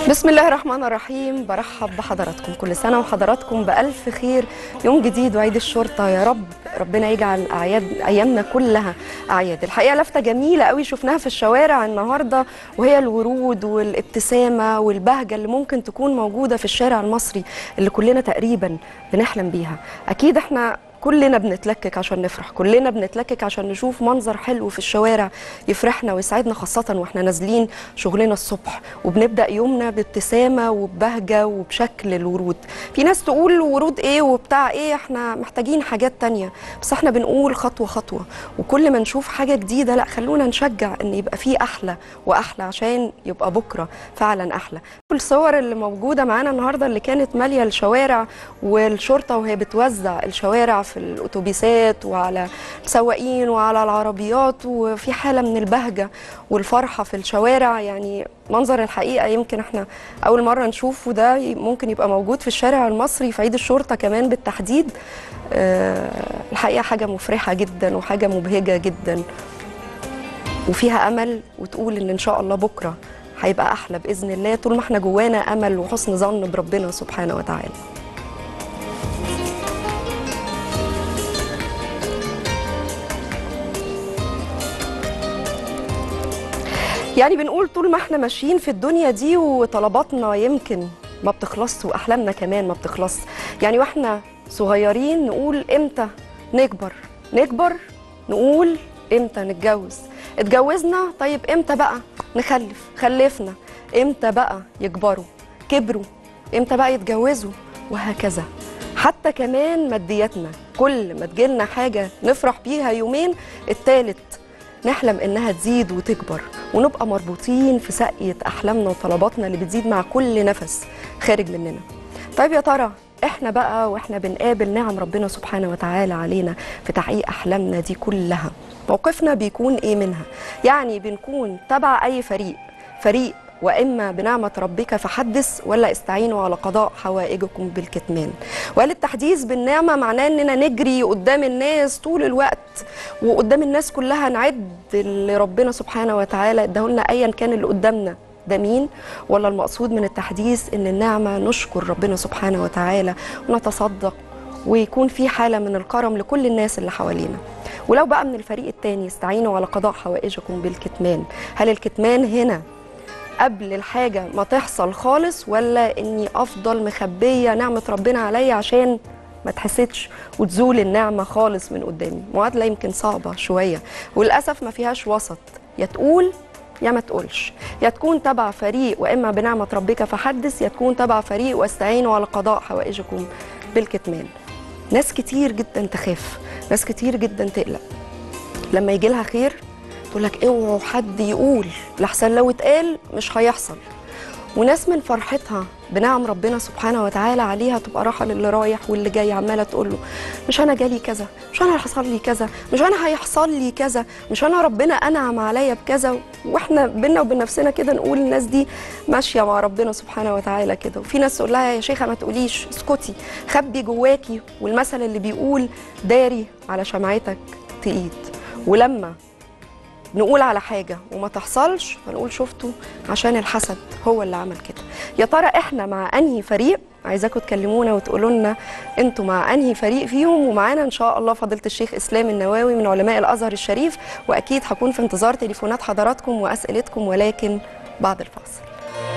بسم الله الرحمن الرحيم برحب بحضراتكم كل سنة وحضراتكم بألف خير يوم جديد وعيد الشرطة يا رب ربنا يجعل أعياد أيامنا كلها أعياد الحقيقة لفتة جميلة قوي شفناها في الشوارع النهاردة وهي الورود والابتسامة والبهجة اللي ممكن تكون موجودة في الشارع المصري اللي كلنا تقريبا بنحلم بيها أكيد احنا كلنا بنتلكك عشان نفرح كلنا بنتلكك عشان نشوف منظر حلو في الشوارع يفرحنا ويسعدنا خاصة واحنا نازلين شغلنا الصبح وبنبدأ يومنا بابتسامة وببهجة وبشكل الورود في ناس تقول ورود ايه وبتاع ايه احنا محتاجين حاجات تانية بس احنا بنقول خطوة خطوة وكل ما نشوف حاجة جديدة لا خلونا نشجع ان يبقى فيه احلى واحلى عشان يبقى بكرة فعلا احلى الصور اللي موجودة معانا النهاردة اللي كانت مالية الشوارع والشرطة وهي بتوزع الشوارع في الأتوبيسات وعلى السواقين وعلى العربيات وفي حالة من البهجة والفرحة في الشوارع يعني منظر الحقيقة يمكن احنا أول مرة نشوفه ده ممكن يبقى موجود في الشارع المصري في عيد الشرطة كمان بالتحديد أه الحقيقة حاجة مفرحة جدا وحاجة مبهجة جدا وفيها أمل وتقول إن إن شاء الله بكرة هيبقى أحلى بإذن الله طول ما احنا جوانا أمل وحسن ظن بربنا سبحانه وتعالى يعني بنقول طول ما احنا ماشيين في الدنيا دي وطلباتنا يمكن ما بتخلصش واحلامنا كمان ما بتخلص يعني واحنا صغيرين نقول امتى نكبر نكبر نقول امتى نتجوز اتجوزنا طيب امتى بقى نخلف خلفنا امتى بقى يكبروا كبروا امتى بقى يتجوزوا وهكذا حتى كمان مادياتنا كل ما تجيلنا حاجه نفرح بيها يومين التالت نحلم انها تزيد وتكبر ونبقى مربوطين في سقية احلامنا وطلباتنا اللي بتزيد مع كل نفس خارج مننا طيب يا ترى احنا بقى واحنا بنقابل نعم ربنا سبحانه وتعالى علينا في تحقيق احلامنا دي كلها موقفنا بيكون ايه منها يعني بنكون تبع اي فريق فريق واما بنعمه ربك فحدث ولا استعينوا على قضاء حوائجكم بالكتمان وقال التحديث بالنعمه معناه اننا نجري قدام الناس طول الوقت وقدام الناس كلها نعد اللي ربنا سبحانه وتعالى اداهولنا ايا كان اللي قدامنا ده مين ولا المقصود من التحديث ان النعمه نشكر ربنا سبحانه وتعالى ونتصدق ويكون في حاله من الكرم لكل الناس اللي حوالينا ولو بقى من الفريق الثاني استعينوا على قضاء حوائجكم بالكتمان هل الكتمان هنا قبل الحاجه ما تحصل خالص ولا اني افضل مخبيه نعمه ربنا عليا عشان ما تحسدش وتزول النعمه خالص من قدامي معادله يمكن صعبه شويه وللاسف ما فيهاش وسط يا تقول يا ما تقولش يا تكون تبع فريق واما بنعمه ربك فحدث يا تكون تبع فريق واستعينوا على قضاء حوائجكم بالكتمان ناس كتير جدا تخاف ناس كتير جدا تقلق لما يجي لها خير تقول لك اوعوا حد يقول لحسن لو اتقال مش هيحصل وناس من فرحتها بنعم ربنا سبحانه وتعالى عليها تبقى راحه للي رايح واللي جاي عماله تقول له مش انا جالي كذا مش انا حصل لي كذا مش انا هيحصل لي كذا مش انا ربنا انعم عليا بكذا واحنا بينا وبين نفسنا كده نقول الناس دي ماشيه مع ربنا سبحانه وتعالى كده وفي ناس تقول لها يا شيخه ما تقوليش اسكتي خبي جواكي والمثل اللي بيقول داري على شمعتك تقيد ولما نقول على حاجة وما تحصلش فنقول شفتوا عشان الحسد هو اللي عمل كده يا ترى احنا مع انهي فريق عايزاكم تكلمونا وتقولوا لنا انتوا مع انهي فريق فيهم ومعانا ان شاء الله فضيله الشيخ اسلام النواوي من علماء الازهر الشريف واكيد هكون في انتظار تليفونات حضراتكم واسئلتكم ولكن بعد الفاصل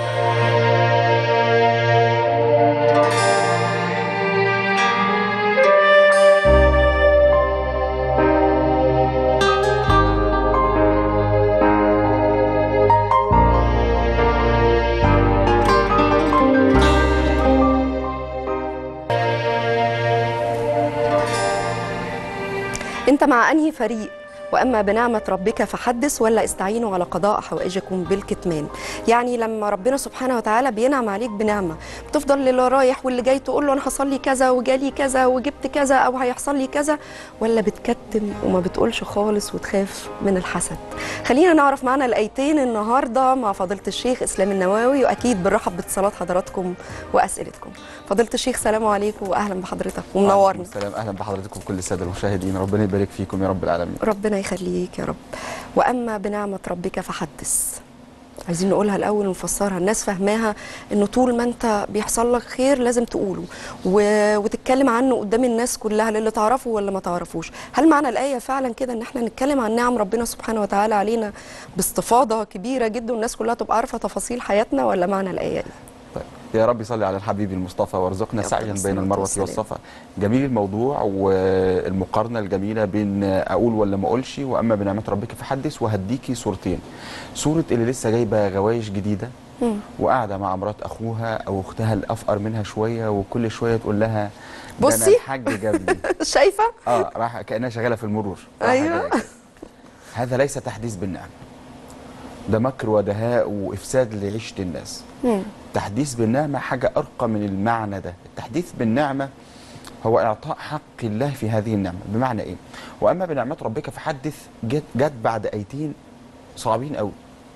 انت مع انهي فريق واما بنعمه ربك فحدث ولا استعينوا على قضاء حوائجكم بالكتمان يعني لما ربنا سبحانه وتعالى بينعم عليك بنعمه بتفضل للي رايح واللي جاي تقول له انا حصل لي كذا وجالي كذا وجبت كذا او هيحصل لي كذا ولا بتكتم وما بتقولش خالص وتخاف من الحسد خلينا نعرف معنا الايتين النهارده مع فضيله الشيخ اسلام النواوي واكيد بنرحب باتصالات حضراتكم واسئلتكم فضيله الشيخ سلام عليكم واهلا بحضرتك ومنورنا السلام اهلا بحضرتكم كل الساده المشاهدين ربنا يبارك فيكم يا رب العالمين ربنا يخليك يا رب واما بنعمه ربك فحدث عايزين نقولها الاول ونفسرها الناس فاهماها انه طول ما انت بيحصل لك خير لازم تقوله و... وتتكلم عنه قدام الناس كلها للي تعرفه ولا ما تعرفوش هل معنى الايه فعلا كده ان احنا نتكلم عن نعم ربنا سبحانه وتعالى علينا باستفاضه كبيره جدا والناس كلها تبقى عارفه تفاصيل حياتنا ولا معنى الايه دي طيب يا رب صل على الحبيب المصطفى وارزقنا يا رب سعيا الصلاة بين المروه والسلام. والصفا جميل الموضوع والمقارنه الجميله بين اقول ولا ما اقولش واما بنعمه ربك فحدث وهديكي صورتين صوره اللي لسه جايبه غوايش جديده مم. وقاعده مع مرات اخوها او اختها الافقر منها شويه وكل شويه تقول لها ده أنا بصي. الحاج جابني شايفه اه راح كانها شغاله في المرور راح أيوة. جاية كده. هذا ليس تحديث بالنعمه ده مكر ودهاء وافساد لعيشه الناس مم. التحديث بالنعمة حاجة أرقى من المعنى ده التحديث بالنعمة هو إعطاء حق الله في هذه النعمة بمعنى إيه؟ وأما بنعمة ربك فحدث جت, جت بعد آيتين صعبين قوي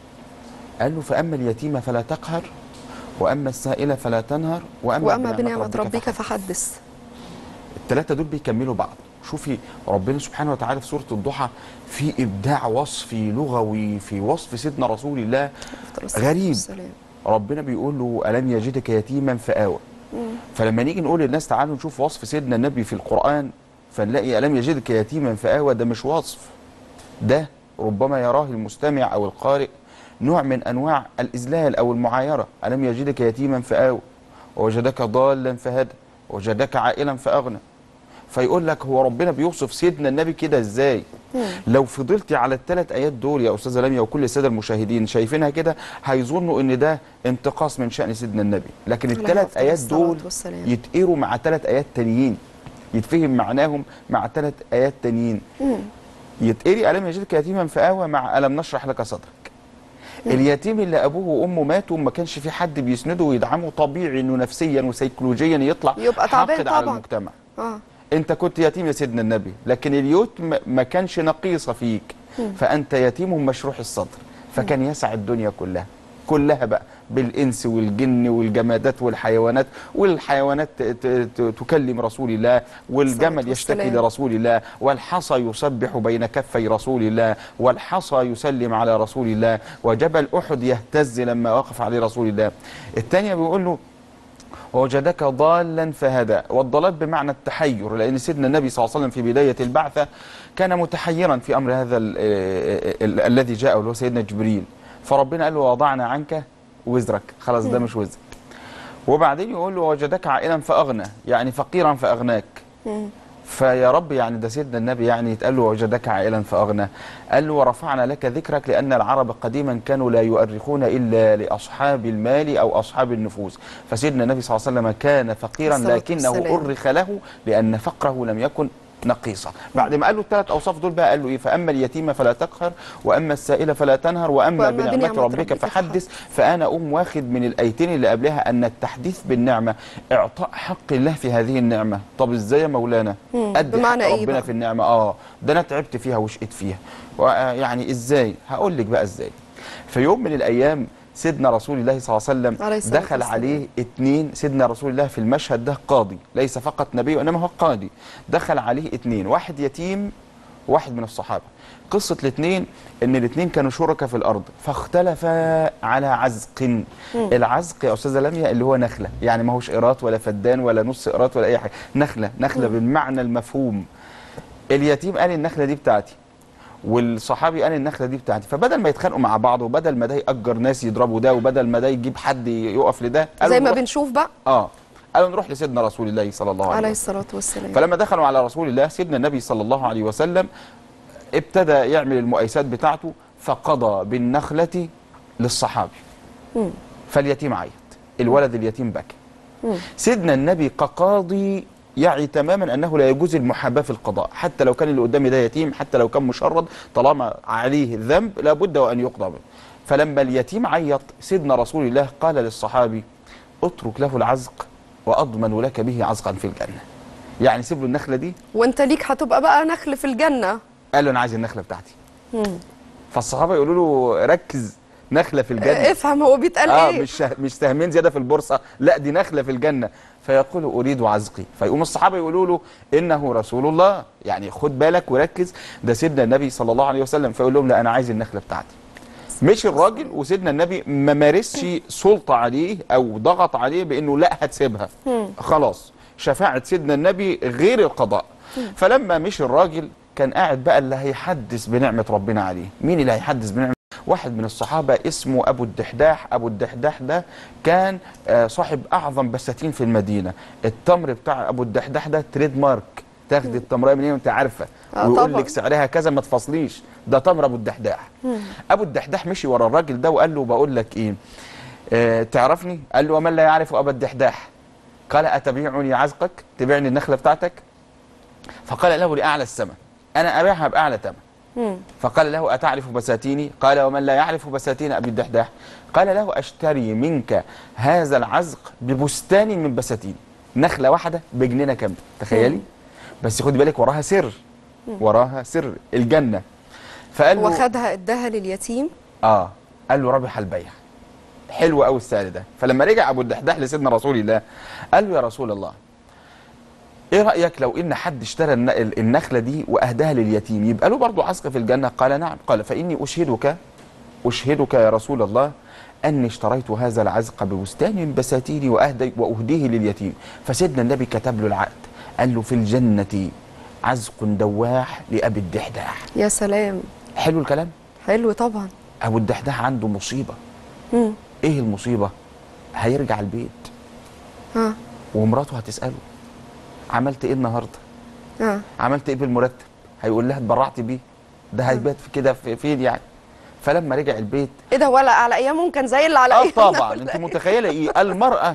قال له فأما اليتيم فلا تقهر وأما السائل فلا تنهر وأما, واما بنعمه ربك فحدث الثلاثة دول بيكملوا بعض شوفي ربنا سبحانه وتعالى في سورة الضحى في إبداع وصفي لغوي في وصف سيدنا رسول الله أفضل الصلاة غريب. والسلام. ربنا بيقول له ألم يجدك يتيما فآوى فلما نيجي نقول للناس تعالوا نشوف وصف سيدنا النبي في القرآن فنلاقي ألم يجدك يتيما فآوى ده مش وصف ده ربما يراه المستمع أو القارئ نوع من أنواع الإذلال أو المعايرة ألم يجدك يتيما فآوى ووجدك ضالا فهدى ووجدك عائلا فأغنى فيقول لك هو ربنا بيوصف سيدنا النبي كده ازاي لو فضلتي على الثلاث ايات دول يا استاذه لميا وكل الساده المشاهدين شايفينها كده هيظنوا ان ده انتقاص من شان سيدنا النبي لكن عليه الثلاث أفضل ايات الصلاة دول والسلام. يتقروا مع ثلاث ايات تانيين يتفهم معناهم مع ثلاث ايات تانيين مم. يتقري الم يجدك يتيما فاوى مع الم نشرح لك صدرك اليتيم اللي ابوه وامه ماتوا وما كانش في حد بيسنده ويدعمه طبيعي انه نفسيا وسيكولوجيا يطلع يبقى تعبان حاقد على طبعاً. المجتمع اه انت كنت يتيم يا سيدنا النبي لكن اليتم ما كانش نقيصه فيك فانت يتيم مشروح الصدر فكان يسع الدنيا كلها كلها بقى بالانس والجن والجمادات والحيوانات والحيوانات ت- ت- ت- تكلم رسول الله والجمل الصلاة يشتكي والسلام. لرسول الله والحصى يسبح بين كفي رسول الله والحصى يسلم على رسول الله وجبل احد يهتز لما وقف عليه رسول الله الثانيه بيقول له ووجدك ضالا فهدى والضلال بمعنى التحير لان سيدنا النبي صلى الله عليه وسلم في بدايه البعثه كان متحيرا في امر هذا ال- ال- ال- الذي جاءه اللي هو سيدنا جبريل فربنا قال له وضعنا عنك وزرك خلاص ده مش وزر وبعدين يقول له وجدك عائلا فاغنى يعني فقيرا فاغناك مم. فيا رب يعني ده سيدنا النبي يعني يتقال له وجدك عائلا فاغنى قال له ورفعنا لك ذكرك لان العرب قديما كانوا لا يؤرخون الا لاصحاب المال او اصحاب النفوس فسيدنا النبي صلى الله عليه وسلم كان فقيرا الصلاة لكنه والسلام. ارخ له لان فقره لم يكن نقيصة بعد ما قال له الثلاث اوصاف دول بقى قال له ايه فاما اليتيم فلا تقهر واما السائل فلا تنهر واما, وأما بنعمه بنعمة ربك ربك فحدث فانا ام واخد من الايتين اللي قبلها ان التحديث بالنعمه اعطاء حق الله في هذه النعمه طب ازاي يا مولانا مم. ادي بمعنى حق إيه ربنا بقى؟ في النعمه اه ده انا تعبت فيها وشقيت فيها وآه يعني ازاي هقول لك بقى ازاي في يوم من الايام سيدنا رسول الله صلى الله عليه عليه وسلم الصلاة دخل والسلام. عليه اتنين سيدنا رسول الله في المشهد ده قاضي ليس فقط نبي وانما هو قاضي دخل عليه اتنين واحد يتيم واحد من الصحابه قصه الاثنين ان الاثنين كانوا شركاء في الارض فاختلفا على عزق العزق يا استاذه لميا اللي هو نخله يعني ما هوش قيراط ولا فدان ولا نص قيراط ولا اي حاجه نخله نخله بالمعنى المفهوم اليتيم قال النخله دي بتاعتي والصحابي قال النخله دي بتاعتي فبدل ما يتخانقوا مع بعض وبدل ما ده ياجر ناس يضربوا ده وبدل ما ده يجيب حد يقف لده قالوا زي ما نروح- بنشوف بقى اه قالوا نروح لسيدنا رسول الله صلى الله عليه عليه وسلم الصلاه والسلام فلما دخلوا على رسول الله سيدنا النبي صلى الله عليه وسلم ابتدى يعمل المؤيسات بتاعته فقضى بالنخلة للصحابي مم. فاليتيم عيط الولد اليتيم بكى مم. سيدنا النبي كقاضي يعي تماما انه لا يجوز المحاباه في القضاء حتى لو كان اللي قدامي ده يتيم حتى لو كان مشرد طالما عليه ذنب لابد وان يقضى به فلما اليتيم عيط سيدنا رسول الله قال للصحابي اترك له العزق واضمن لك به عزقا في الجنه يعني سيب له النخله دي وانت ليك هتبقى بقى نخل في الجنه قال له انا عايز النخله بتاعتي مم. فالصحابه يقولوا له ركز نخله في الجنه افهم هو بيتقال اه ايه مش شه- مش سهمين زياده في البورصه لا دي نخله في الجنه فيقول اريد عزقي فيقوم الصحابه يقولوا له انه رسول الله يعني خد بالك وركز ده سيدنا النبي صلى الله عليه وسلم فيقول لهم لا انا عايز النخله بتاعتي مشي الراجل وسيدنا النبي ما مارسش سلطه عليه او ضغط عليه بانه لا هتسيبها خلاص شفاعه سيدنا النبي غير القضاء فلما مشي الراجل كان قاعد بقى اللي هيحدث بنعمه ربنا عليه مين اللي هيحدث بنعمه واحد من الصحابة اسمه أبو الدحداح أبو الدحداح ده كان آه، صاحب أعظم بساتين في المدينة التمر بتاع أبو الدحداح ده تريد مارك تاخدي التمرية من ايه وانت عارفة آه، ويقول طبعاً. لك سعرها كذا ما تفصليش ده تمر أبو الدحداح أبو الدحداح مشي ورا الراجل ده وقال له بقول لك إيه آه تعرفني قال له ومن لا يعرف أبا الدحداح قال أتبيعني عزقك تبيعني النخلة بتاعتك فقال له لأعلى السماء أنا أبيعها بأعلى ثمن مم. فقال له أتعرف بساتيني قال ومن لا يعرف بساتين أبي الدحداح قال له أشتري منك هذا العزق ببستان من بساتين نخلة واحدة بجنينة كاملة تخيلي بس خدي بالك وراها سر وراها سر الجنة فقال له وخدها اداها لليتيم اه قال له ربح البيع حلو قوي السعر ده فلما رجع ابو الدحداح لسيدنا رسول الله قال له يا رسول الله ايه رايك لو ان حد اشترى الن- ال- النخله دي واهداها لليتيم يبقى له برضه عزق في الجنه قال نعم قال فاني اشهدك اشهدك يا رسول الله اني اشتريت هذا العزق ببستان من بساتيني واهدي واهديه لليتيم فسيدنا النبي كتب له العقد قال له في الجنه عزق دواح لابي الدحداح يا سلام حلو الكلام حلو طبعا ابو الدحداح عنده مصيبه مم. ايه المصيبه هيرجع البيت ها ومراته هتساله عملت ايه النهارده ها عملت ايه بالمرتب هيقول لها اتبرعت بيه ده هيبات في كده في فين يعني فلما رجع البيت ايه ده ولا على ايامهم كان زي اللي على اه ايامنا طبعا ولا انت إيه؟ متخيله ايه المراه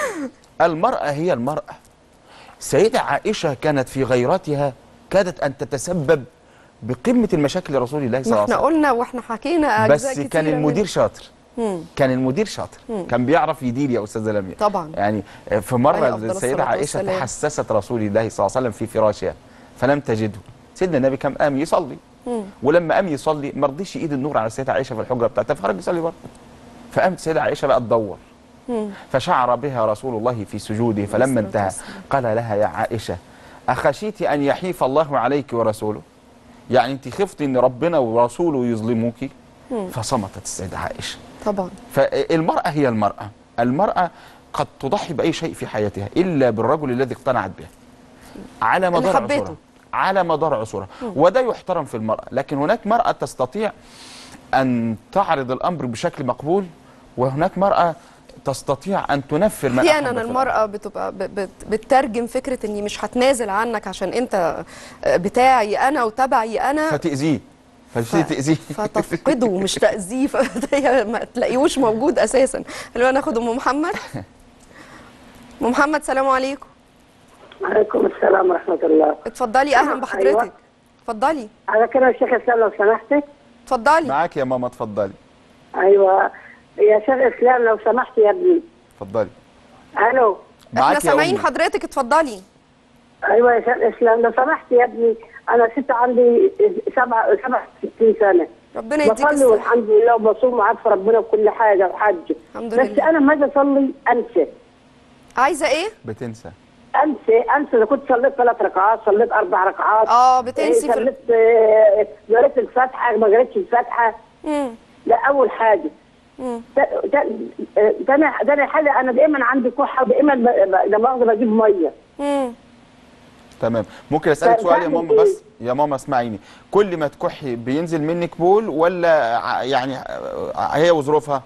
المراه هي المراه سيده عائشه كانت في غيرتها كادت ان تتسبب بقمه المشاكل لرسول الله صلى ما الله عليه احنا وسلم قلنا واحنا حكينا بس أجزاء كان كتيرة المدير منه. شاطر مم. كان المدير شاطر كان بيعرف يدير يا استاذه لميا طبعا يعني في عليه مره أفضل السيده الصلاة عائشه والسلام. تحسست رسول الله صلى الله عليه وسلم في فراشها فلم تجده سيدنا النبي كان قام يصلي مم. ولما قام يصلي ما رضيش ايد النور على السيده عائشه في الحجره بتاعتها فخرج يصلي بره فقامت السيده عائشه بقى تدور مم. فشعر بها رسول الله في سجوده فلما الصلاة انتهى والسلام. قال لها يا عائشه اخشيت ان يحيف الله عليك ورسوله يعني انت خفت ان ربنا ورسوله يظلموك فصمتت السيده عائشه طبعا فالمرأة هي المرأة المرأة قد تضحي بأي شيء في حياتها إلا بالرجل الذي اقتنعت به على اللي مدار حبيته. عصورها على مدار عصورها وده يحترم في المرأة لكن هناك مرأة تستطيع أن تعرض الأمر بشكل مقبول وهناك مرأة تستطيع أن تنفر ما احيانا أحبت المراه بتبقى ب- بت- بتترجم فكره اني مش هتنازل عنك عشان انت بتاعي انا وتبعي انا فتأذيه فتبتدي تأذيه فتفقده مش تاذيه فهي ما تلاقيهوش موجود اساسا خلونا ناخد ام محمد ام محمد سلام عليكم عليكم السلام ورحمة الله اتفضلي اهلا أيوة. بحضرتك اتفضلي أنا كده الشيخ إسلام لو سمحتي اتفضلي معاك يا ماما اتفضلي أيوة يا شيخ إسلام لو سمحت يا ابني اتفضلي ألو احنا معاك يا سامعين أمي. حضرتك اتفضلي أيوة يا شيخ إسلام لو سمحت يا ابني أنا ست عندي سبعة سبعة وستين سنة ربنا يديك بصلي الصحه والحمد لله وبصوم وعارفة ربنا بكل حاجة وحج الحمد بس لله. أنا لما أجي أصلي أنسى عايزه ايه بتنسى أنسى أنسى إذا كنت صليت ثلاث ركعات صليت أربع ركعات اه بتنسي إيه، في صليت آه، قريت الفاتحة ما قريتش الفاتحة مم. ده أول حاجة مم. ده ده ده انا ده انا حاجه انا دايما عندي كحه ودايما ب- ب- لما اقدر بجيب ميه مم. تمام ممكن اسالك طيب، سؤال يا بعمل ماما إيه؟ بس يا ماما اسمعيني كل ما تكحي بينزل منك بول ولا ع- يعني آه، هي وظروفها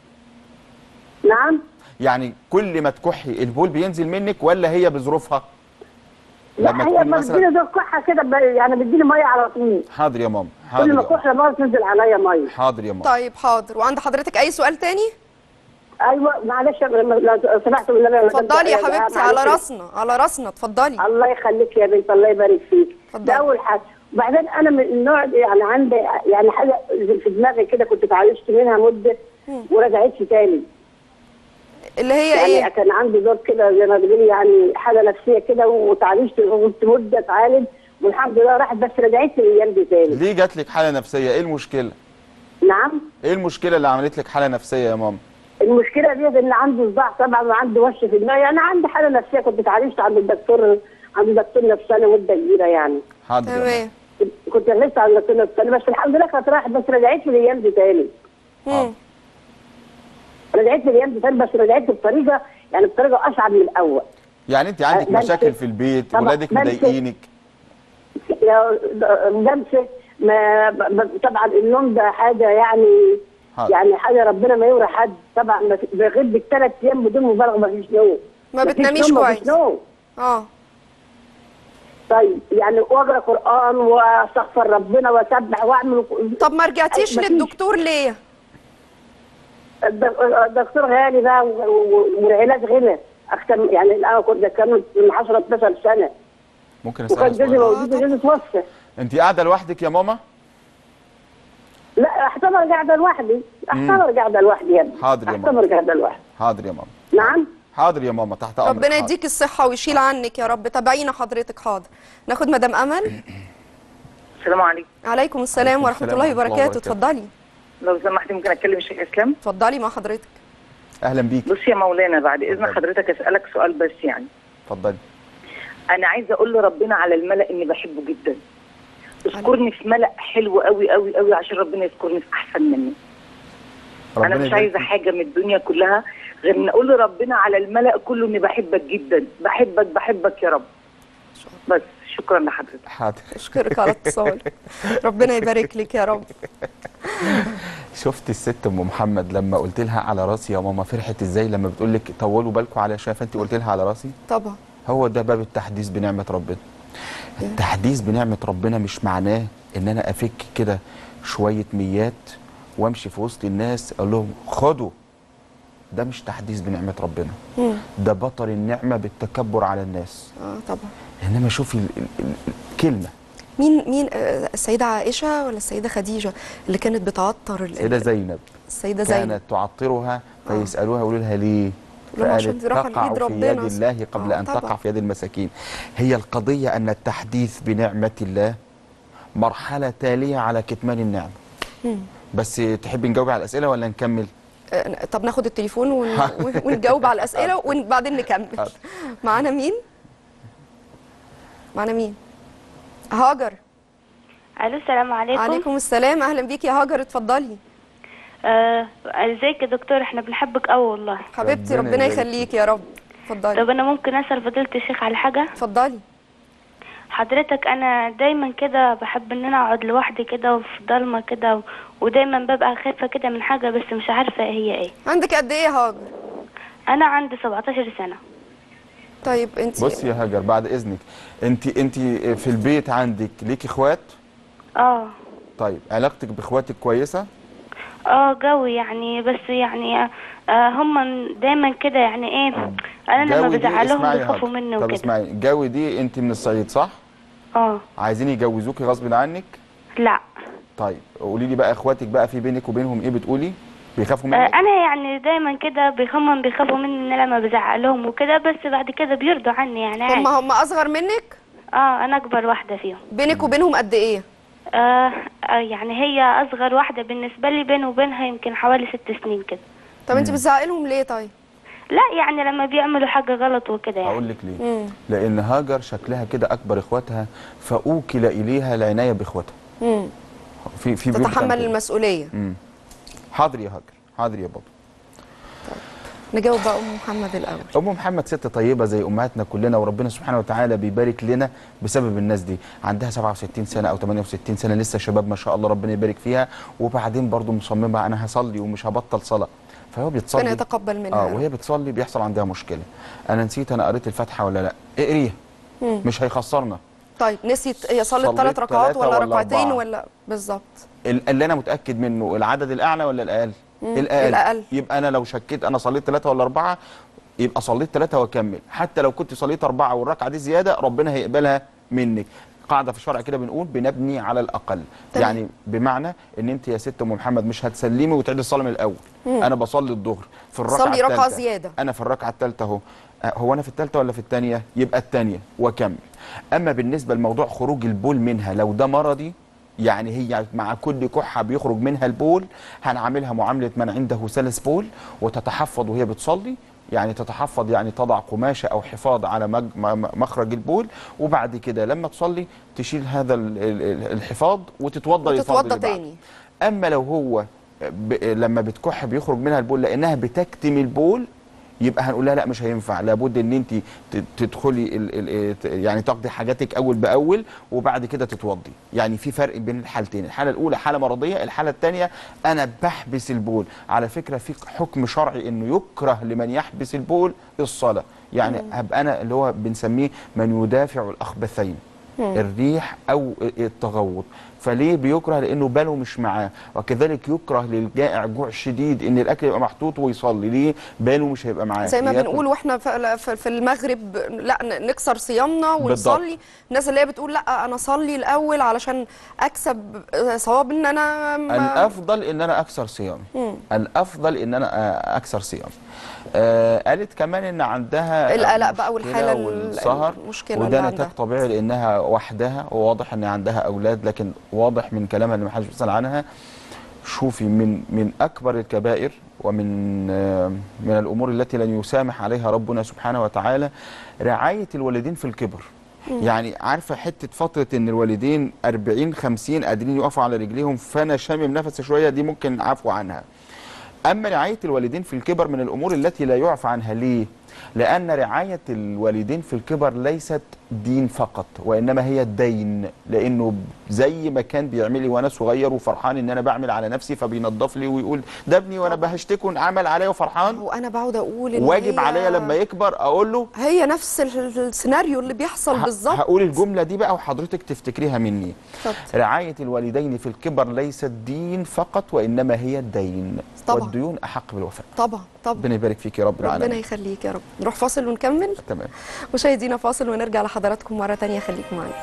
نعم يعني كل ما تكحي البول بينزل منك ولا هي بظروفها لا لما هي تكوني ما مثلا- بتديني دور كحه كده ب- يعني بتديني ميه على طول حاضر يا ماما حاضر كل يا ما ماما. كحه بقى تنزل عليا ميه حاضر يا ماما طيب حاضر وعند حضرتك اي سؤال تاني ايوه معلش لما- لو سمحت بالله اتفضلي يا حبيبتي على راسنا على راسنا اتفضلي الله يخليك يا بنت الله يبارك فيك اتفضلي. ده اول حاجه وبعدين انا من النوع يعني عندي يعني حاجه في دماغي كده كنت اتعالجت منها مده ورجعتش تاني اللي هي يعني ايه كان عندي دور كده زي ما بتقولي يعني حاله نفسيه كده وتعالجت وكنت مده اتعالج والحمد لله راحت بس رجعت لي الايام دي تاني ليه جات لك حاله نفسيه ايه المشكله نعم ايه المشكله اللي عملت لك حاله نفسيه يا ماما المشكله دي ان عندي صداع طبعا وعندي وش في دماغي انا عندي حاله نفسيه كنت اتعالجت عند الدكتور عند دكتور نفساني مده كبيره يعني حاضر يا ماما. تمام كنت لسه عند دكتور نفساني بس الحمد لله كانت راحت بس رجعت لي الايام دي تاني حاضر. رجعت الايام دي تاني بس رجعت بطريقه يعني بطريقه اصعب من الاول يعني انت عندك بمسك- مشاكل في البيت طبعا ولادك بمسك- مضايقينك يا لمسه ما ب- ب- طبعا النوم ده حاجه يعني حاضر. يعني حاجه ربنا ما يوري حد طبعا ما في- بغيب بالثلاث ايام بدون مبالغه ما فيش نوم ما فيش بتناميش نوم، ما فيش كويس. نوم اه طيب يعني واقرا قران واستغفر ربنا واسبح واعمل طب ما رجعتيش مفيش. للدكتور ليه الد- الدكتور غالي بقى و- و- والعلاج غلى اكتر من- يعني انا كنت كان من 10 12 سنه ممكن وكان اسالك جوزي سؤال موجود وجوزي توفى انت قاعده لوحدك يا ماما لا اعتبر قاعده لوحدي اعتبر قاعده لوحدي يا ابني حاضر يا ماما. اعتبر قاعده لوحدي حاضر يا ماما نعم حاضر يا ماما تحت امرك ربنا حاضر. يديك الصحة ويشيل عنك يا رب تابعينا حضرتك حاضر ناخد مدام أمل السلام عليكم عليكم السلام عليكم ورحمة السلام الله ورحمة الله وبركاته وبركاته. اتفضلي لو سمحت ممكن اتكلم الشيخ اسلام اتفضلي مع حضرتك اهلا بيك بص يا مولانا بعد اذن اتفضل. حضرتك اسالك سؤال بس يعني اتفضلي انا عايزه اقول لربنا على الملا اني بحبه جدا اذكرني في ملا حلو قوي قوي قوي عشان ربنا يذكرني في احسن مني انا ربنا مش يبارك عايزه فيك. حاجه من الدنيا كلها غير ان اقول لربنا على الملا كله اني بحبك جدا بحبك بحبك يا رب بس شكرا لحضرتك حاضر اشكرك على اتصالك ربنا يبارك لك يا رب شفت الست ام محمد لما قلت لها على راسي يا ماما فرحت ازاي لما بتقول لك طولوا بالكم على شاف انت قلت لها على راسي طبعا هو ده باب التحديث بنعمه ربنا التحديث بنعمه ربنا مش معناه ان انا افك كده شويه ميات وامشي في وسط الناس اقول لهم خدوا ده مش تحديث بنعمه ربنا مم. ده بطر النعمه بالتكبر على الناس اه طبعا انما شوفي ال- ال- ال- الكلمه مين مين آه، السيدة عائشة ولا السيدة خديجة اللي كانت بتعطر ال- السيده زينب السيدة زينب كانت تعطرها فيسالوها يقولوا لها ليه؟ يقولوا لها عشان فقالت دي راحة تقع لإيد في ربنا. يد الله قبل آه، ان طبعا. تقع في يد المساكين. هي القضيه ان التحديث بنعمه الله مرحله تاليه على كتمان النعمه. مم. بس تحبي نجاوب على الاسئله ولا نكمل؟ آه، طب ناخد التليفون ون... ونجاوب على الأسئلة وبعدين نكمل حاضر. معانا مين؟ معانا مين؟ هاجر الو السلام عليكم عليكم السلام اهلا بيك يا هاجر اتفضلي آه، ازيك يا دكتور احنا بنحبك قوي والله حبيبتي ربنا ربنا يبارك يخليك يا رب اتفضلي طب انا ممكن اسال فضيله الشيخ على حاجه اتفضلي حضرتك انا دايما كده بحب ان انا اقعد لوحدي كده وفي ضلمه كده و- ودايما ببقى خايفه كده من حاجه بس مش عارفه هي ايه عندك قد ايه يا هاجر انا عندي 17 سنه طيب انت بصي يا هاجر بعد اذنك انت انت في البيت عندك ليكي اخوات؟ اه طيب علاقتك باخواتك كويسه؟ اه قوي يعني بس يعني آه هم دايما كده يعني ايه انا لما جاوي دي بزعلهم اسمعي يا بيخافوا هاجر. مني طب وكده اسمعي جاوي دي انت من الصعيد صح؟ اه عايزين يجوزوكي غصب عنك؟ لا طيب قولي لي بقى اخواتك بقى في بينك وبينهم ايه بتقولي؟ بيخافوا آه، منك؟ انا يعني دايما كده بي- هم بيخافوا مني ان أنا لما بزعلهم وكده بس بعد كده بيرضوا عني يعني هم عادي هم اصغر منك اه انا اكبر واحده فيهم بينك وبينهم قد ايه آه آه، يعني هي اصغر واحده بالنسبه لي بيني وبينها يمكن حوالي ست سنين كده طب انت بتزعقي لهم ليه طيب لا يعني لما بيعملوا حاجه غلط وكده يعني هقول لك ليه مم. لان هاجر شكلها كده اكبر اخواتها فاوكل اليها العنايه باخواتها مم. في في بيوت تتحمل بتعمل كده. المسؤوليه مم. حاضر يا هاجر حاضر يا بابا نجاوب بقى ام محمد الاول ام محمد ست طيبه زي امهاتنا كلنا وربنا سبحانه وتعالى بيبارك لنا بسبب الناس دي عندها 67 سنه او 68 سنه لسه شباب ما شاء الله ربنا يبارك فيها وبعدين برضو مصممه انا هصلي ومش هبطل صلاه فهو ربنا بتصلي يتقبل منها اه يا رب. وهي بتصلي بيحصل عندها مشكله انا نسيت انا قريت الفاتحه ولا لا اقريها مم. مش هيخسرنا طيب نسيت هي صلت صليت ثلاث ركعات تلاتة ولا ولا ركعتين أربعة؟ ولا بالظبط ال- اللي انا متاكد منه العدد الاعلى ولا الاقل مم، الاقل الأقل. يبقى انا لو شكيت انا صليت ثلاثه ولا اربعه يبقى صليت ثلاثه واكمل حتى لو كنت صليت اربعه والركعه دي زياده ربنا هيقبلها منك قاعده في الشرع كده بنقول بنبني على الاقل تمام. يعني بمعنى ان انت يا ست ام محمد مش هتسلمي وتعيدي الصلاه من الاول مم. انا بصلي الظهر في الركعه صلي ركعة التالتة. زيادة. انا في الركعه الثالثه اهو أه، هو انا في الثالثه ولا في الثانيه يبقى الثانيه واكمل اما بالنسبه لموضوع خروج البول منها لو ده مرضي يعني هي مع كل كحه بيخرج منها البول هنعاملها معامله من عنده سلس بول وتتحفظ وهي بتصلي يعني تتحفظ يعني تضع قماشه او حفاظ على مج... م- مخرج البول وبعد كده لما تصلي تشيل هذا ال- ال- ال- الحفاظ وتتوضا للفرض وتتوضى اللي بعده. تاني اما لو هو ب... لما بتكح بيخرج منها البول لانها بتكتم البول يبقى هنقول لها لا مش هينفع لابد ان انت ت- تدخلي ال... ال... ت- يعني تقضي حاجاتك اول باول وبعد كده تتوضي يعني في فرق بين الحالتين الحاله الاولى حاله مرضيه الحاله الثانيه انا بحبس البول على فكره في حكم شرعي انه يكره لمن يحبس البول الصلاه يعني هبقى انا اللي هو بنسميه من يدافع الاخبثين الريح او التغوط فليه بيكره لانه باله مش معاه وكذلك يكره للجائع جوع شديد ان الاكل يبقى محطوط ويصلي ليه باله مش هيبقى معاه زي ما ياكل. بنقول واحنا في- في في المغرب لا ن- نكسر صيامنا بالضبط. ونصلي الناس اللي هي بتقول لا انا اصلي الاول علشان اكسب آه، ثواب ان انا ما- الافضل ان انا اكسر صيامي الافضل ان انا آه، اكسر صيامي آه قالت كمان ان عندها القلق بقى مشكلة والحالة ال- والسهر المشكلة اللي وده عندها. نتاج طبيعي لانها وحدها وواضح ان عندها اولاد لكن واضح من كلامها اللي ما حدش بيسال عنها شوفي من من اكبر الكبائر ومن آه، من الامور التي لن يسامح عليها ربنا سبحانه وتعالى رعايه الوالدين في الكبر يعني عارفه حته فتره ان الوالدين 40 50 قادرين يقفوا على رجليهم فانا شامم نفسي شويه دي ممكن عفو عنها اما رعايه الوالدين في الكبر من الامور التي لا يعفى عنها ليه لان رعايه الوالدين في الكبر ليست دين فقط وانما هي الدين لانه زي ما كان بيعمل لي وانا صغير وفرحان ان انا بعمل على نفسي فبينظف لي ويقول ده ابني وانا بهشتكن عمل عليا وفرحان وانا بقعد اقول إن واجب هي- عليا لما يكبر اقول له هي نفس ال- السيناريو اللي بيحصل ه- بالظبط هقول الجمله دي بقى وحضرتك تفتكريها مني اتفضل. رعايه الوالدين في الكبر ليست دين فقط وانما هي الدين طبعا. والديون احق بالوفاء طبعا طبعا ربنا يبارك فيك يا رب ربنا العالمين يخليك يا رب نروح فاصل ونكمل تمام مشاهدينا فاصل ونرجع لحضراتكم مرة تانية خليكم معانا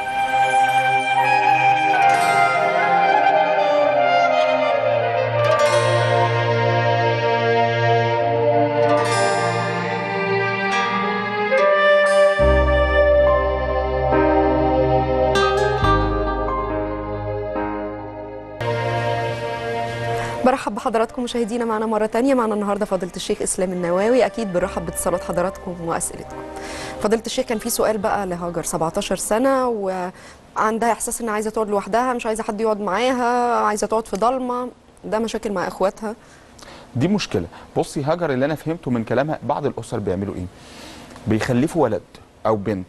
برحب بحضراتكم مشاهدينا معنا مرة تانية معنا النهاردة فضيلة الشيخ إسلام النواوي أكيد بنرحب باتصالات حضراتكم وأسئلتكم فضيلة الشيخ كان في سؤال بقى لهاجر 17 سنة وعندها إحساس إن عايزة تقعد لوحدها مش عايزة حد يقعد معاها عايزة تقعد في ضلمة ده مشاكل مع إخواتها دي مشكله بصي هاجر اللي انا فهمته من كلامها بعض الاسر بيعملوا ايه بيخلفوا ولد او بنت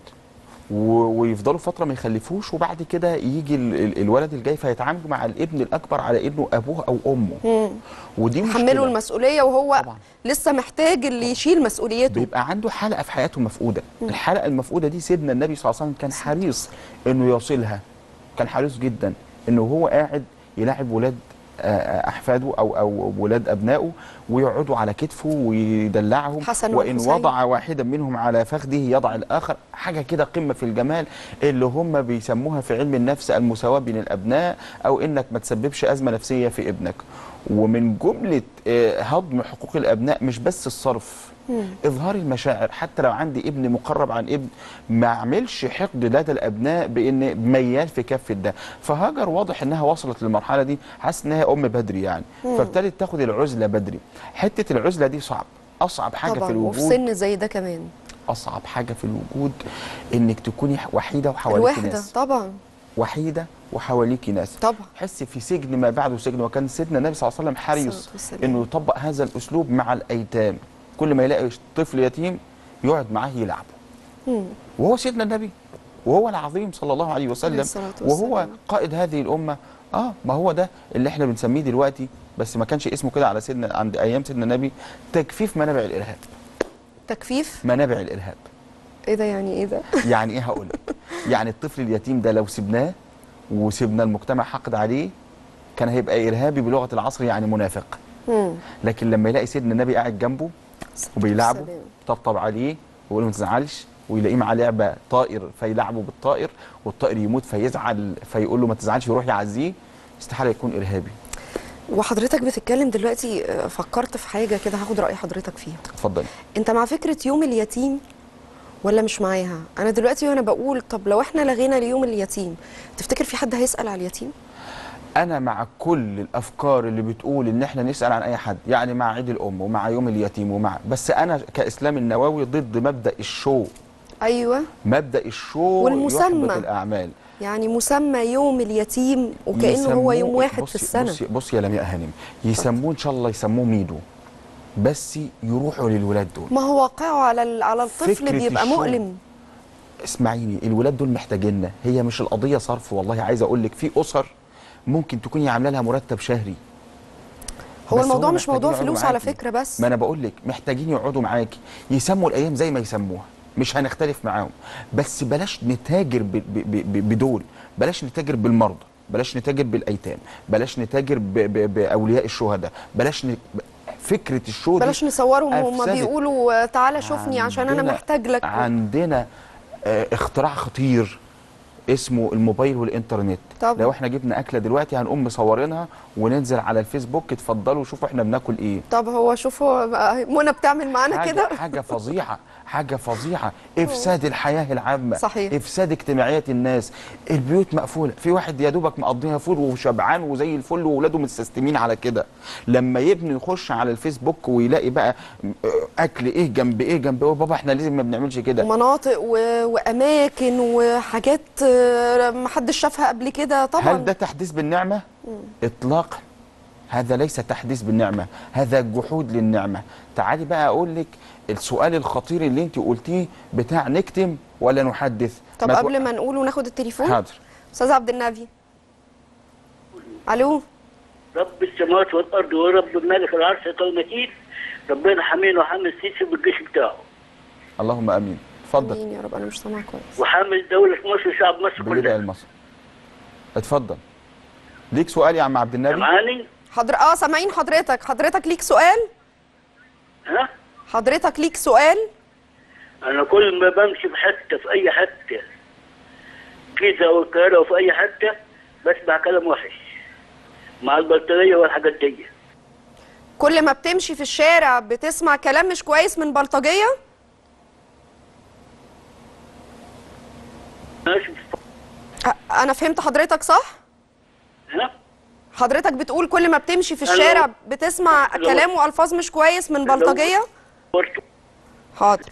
و- ويفضلوا فتره ما يخلفوش وبعد كده يجي ال- ال- الولد الجاي فيتعاملوا مع الابن الاكبر على انه ابوه او امه ودي حملوا مشكله المسؤولية وهو طبعاً. لسه محتاج اللي يشيل مسؤوليته بيبقى عنده حلقه في حياته مفقوده الحلقه المفقوده دي سيدنا النبي صلى الله عليه وسلم كان حريص انه يصلها كان حريص جدا انه هو قاعد يلاعب ولاد آه، احفاده او او ولاد ابنائه ويقعدوا على كتفه ويدلعهم حسن وان والحسين. وضع واحدا منهم على فخذه يضع الاخر حاجه كده قمه في الجمال اللي هم بيسموها في علم النفس المساواه بين الابناء او انك ما تسببش ازمه نفسيه في ابنك ومن جمله آه، هضم حقوق الابناء مش بس الصرف اظهار المشاعر حتى لو عندي ابن مقرب عن ابن ما اعملش حقد لدى الابناء بان ميال في كفه ده فهاجر واضح انها وصلت للمرحله دي حاسس انها ام بدري يعني فابتدت تاخد العزله بدري حته العزله دي صعب اصعب حاجه طبعا في وفي الوجود سن زي ده كمان اصعب حاجه في الوجود انك تكوني وحيده وحواليك الوحدة ناس طبعا وحيده وحواليك ناس طبعا حس في سجن ما بعده سجن وكان سيدنا النبي صلى الله عليه وسلم حريص الصلاة والسلام. انه يطبق هذا الاسلوب مع الايتام كل ما يلاقي طفل يتيم يقعد معاه يلعبه مم. وهو سيدنا النبي وهو العظيم صلى الله عليه عليه وسلم الصلاة وهو والسلام. قائد هذه الامه اه ما هو ده اللي احنا بنسميه دلوقتي بس ما كانش اسمه كده على سيدنا عند ايام سيدنا النبي تجفيف منابع الارهاب تكفيف منابع الارهاب ايه ده يعني ايه ده يعني ايه هقول لك يعني الطفل اليتيم ده لو سبناه وسبنا المجتمع حقد عليه كان هيبقى ارهابي بلغه العصر يعني منافق مم. لكن لما يلاقي سيدنا النبي قاعد جنبه وبيلعبه والسلام. طبطب عليه ويقول له ما تزعلش ويلاقيه معاه لعبه طائر فيلعبه بالطائر والطائر يموت فيزعل فيقول له ما تزعلش ويروح يعزيه استحاله يكون ارهابي وحضرتك بتتكلم دلوقتي آه، فكرت في حاجه كده هاخد راي حضرتك فيها اتفضلي انت مع فكره يوم اليتيم ولا مش معاها انا دلوقتي وانا بقول طب لو احنا لغينا ليوم اليتيم تفتكر في حد هيسال على اليتيم انا مع كل الافكار اللي بتقول ان احنا نسال عن اي حد يعني مع عيد الام ومع يوم اليتيم ومع بس انا كاسلام النووي ضد مبدا الشو ايوه مبدا الشو والمسمى. يحبط الاعمال يعني مسمى يوم اليتيم وكانه هو يوم يسموه- واحد في بصي- السنه بصي بصي يا لمياء هانم يسموه ان شاء الله يسموه ميدو بس يروحوا للولاد دول ما هو واقعه على ال- على الطفل فكرة بيبقى الشغل. مؤلم اسمعيني الولاد دول محتاجيننا هي مش القضيه صرف والله عايز اقول لك في اسر ممكن تكوني عامله لها مرتب شهري هو بس الموضوع هم مش موضوع محتاجين فلوس يقعدوا على معاكي. فكره بس ما انا بقول لك محتاجين يقعدوا معاكي يسموا الايام زي ما يسموها مش هنختلف معاهم بس بلاش نتاجر ب- ب- ب- ب- بدول بلاش نتاجر بالمرضى بلاش نتاجر بالايتام بلاش نتاجر ب- ب- باولياء الشهداء بلاش ن... فكره الشو دي بلاش نصورهم وهم أفسدت. بيقولوا آه، تعالى شوفني عشان انا عندنا- محتاج لك عندنا آه، اختراع خطير اسمه الموبايل والانترنت طبعا. لو احنا جبنا اكله دلوقتي هنقوم مصورينها وننزل على الفيسبوك اتفضلوا شوفوا احنا بناكل ايه طب هو شوفوا بقى- منى بتعمل معانا حاجة, كده حاجة فظيعة حاجة فظيعة إفساد الحياة العامة صحيح. إفساد اجتماعيات الناس البيوت مقفولة في واحد يا دوبك مقضيها فول وشبعان وزي الفل وولاده مستسلمين على كده لما يبني يخش على الفيسبوك ويلاقي بقى م- أكل إيه جنب إيه جنب إيه بابا إحنا لازم ما بنعملش كده ومناطق و... واماكن وحاجات آه، محدش شافها قبل كده طبعا هل ده تحديث بالنعمة؟ إطلاقا هذا ليس تحديث بالنعمة هذا جحود للنعمة تعالي بقى أقول لك السؤال الخطير اللي أنت قلتيه بتاع نكتم ولا نحدث طب ما تو- قبل ما نقول وناخد التليفون حاضر استاذ عبد النبي الو رب السماوات والارض ورب الملك العرش المتين ربنا حمينا وحامي السيسي بالجيش بتاعه اللهم امين اتفضل مين يا رب انا مش سامعه كويس وحامي دولة مصر وشعب مصر بالله كلها المصري اتفضل ليك سؤال يا عم عبد النبي سامعاني؟ حضر اه سامعين حضرتك حضرتك ليك سؤال ها؟ حضرتك ليك سؤال انا كل ما بمشي في حته في اي حته جيزه والقاهره وفي اي حته بسمع كلام وحش مع البلطجيه والحاجات دي كل ما بتمشي في الشارع بتسمع كلام مش كويس من بلطجيه ماشي أ- انا فهمت حضرتك صح ها؟ حضرتك بتقول كل ما بتمشي في ألو. الشارع بتسمع ألو. كلام والفاظ مش كويس من بلطجيه برضه حاضر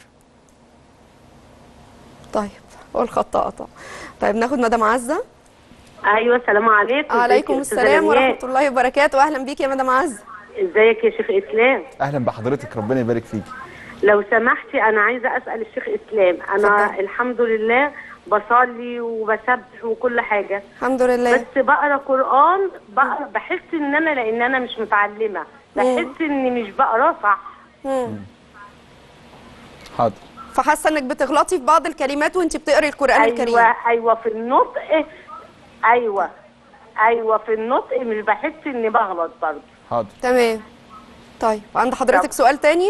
طيب هو الخط قطع طيب ناخد مدام عزه ايوه السلام عليكم عليكم ازيك يا أستاذة السلام لمياء؟ ورحمه الله وبركاته اهلا بيك يا مدام عزه ازيك يا شيخ اسلام اهلا بحضرتك ربنا يبارك فيك لو سمحتي انا عايزه اسال الشيخ اسلام انا اتفضل. الحمد لله بصلي وبسبح وكل حاجه الحمد لله بس بقرا قران بقرا بحس ان انا لان انا مش متعلمه بحس اني مش بقرا صح مم. حاضر فحاسه انك بتغلطي في بعض الكلمات وانت بتقري القران الكريم ايوه ايوه في النطق ايوه ايوه في النطق مش بحس اني بغلط برضه حاضر تمام طيب عند حضرتك طب. سؤال تاني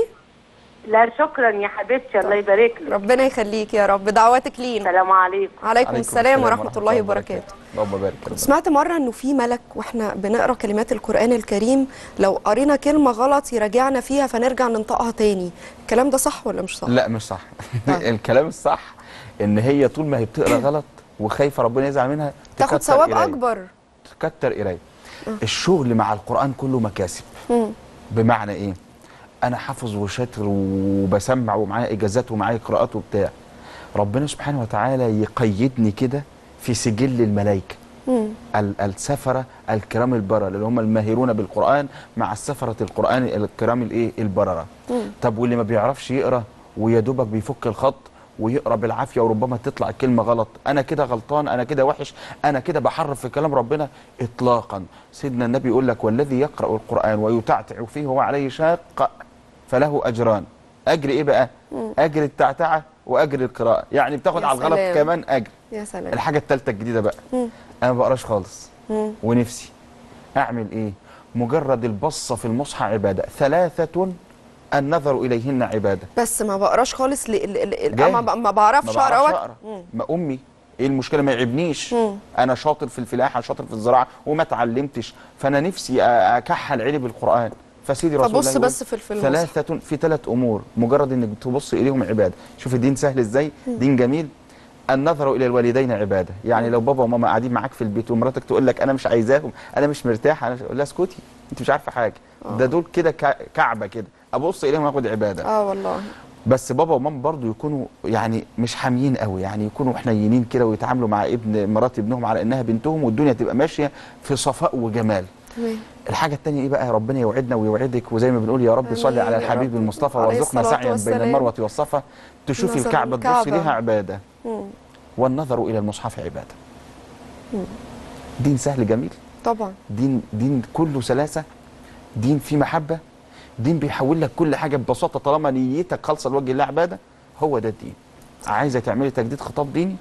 لا شكرا يا حبيبتي الله يبارك لك ربنا يخليك يا رب دعواتك لينا السلام عليكم عليكم السلام ورحمه الله وبركاته اللهم بارك ربنا. سمعت مرة انه في ملك واحنا بنقرا كلمات القرآن الكريم لو قرينا كلمة غلط يراجعنا فيها فنرجع ننطقها تاني الكلام ده صح ولا مش صح؟ لا مش صح طيب. الكلام الصح ان هي طول ما هي بتقرا غلط وخايفه ربنا يزعل منها تاخد تكتر ثواب قراية. اكبر تكتر قرايه الشغل مع القران كله مكاسب مم. بمعنى ايه انا حافظ وشاطر وبسمع ومعايا اجازات ومعايا قراءات وبتاع ربنا سبحانه وتعالى يقيدني كده في سجل الملائكه مم. ال- السفرة الكرام البررة اللي هم الماهرون بالقرآن مع السفرة القرآن الكرام الايه البررة طب واللي ما بيعرفش يقرأ ويا دوبك بيفك الخط ويقرا بالعافيه وربما تطلع الكلمه غلط انا كده غلطان انا كده وحش انا كده بحرف في كلام ربنا اطلاقا سيدنا النبي يقول لك والذي يقرا القران ويتعتع فيه هو عليه شاق فله اجران اجر ايه بقى اجر التعتعه واجر القراءه يعني بتاخد يا على الغلط سلام. كمان اجر يا سلام الحاجه الثالثه الجديده بقى مم. انا ما بقراش خالص مم. ونفسي اعمل ايه مجرد البصه في المصحف عباده ثلاثه النظر اليهن عباده بس ما بقراش خالص ل... ل... ل... جاهل. ما, ب... ما بعرفش ما اقرا بعرفش وأكتب. اقرا مم. ما امي ايه المشكله ما يعيبنيش مم. انا شاطر في الفلاحه شاطر في الزراعه وما اتعلمتش فانا نفسي أ- اكحل عيني بالقران فسيدي رسول فبص الله يقول بس في- في المصحف. ثلاثه في ثلاث امور مجرد انك تبص اليهم عباده شوف الدين سهل ازاي دين جميل النظر الى الوالدين عباده يعني لو بابا وماما قاعدين معاك في البيت ومراتك تقول لك انا مش عايزاهم انا مش مرتاحه انا مش... لا اسكتي انت مش عارفه حاجه ده دول كده كع- كعبه كده ابص اليهم اخد عباده اه والله بس بابا وماما برضو يكونوا يعني مش حاميين قوي يعني يكونوا حنينين كده ويتعاملوا مع ابن مرات ابنهم على انها بنتهم والدنيا تبقى ماشيه في صفاء وجمال تمام الحاجه الثانيه ايه بقى ربنا يوعدنا ويوعدك وزي ما بنقول يا رب آمين صل على يا الحبيب رب. المصطفى عليه وارزقنا الصلاة سعيا بين والسلام. المروه والصفا تشوفي نظر الكعبه تبصي الكعبة. ليها عباده مم. والنظر الى المصحف عباده دين سهل جميل طبعا دين دين كله سلاسه دين فيه محبه دين بيحول لك كل حاجه ببساطه طالما نيتك خالصه لوجه الله عباده هو ده الدين عايزه تعملي تجديد خطاب ديني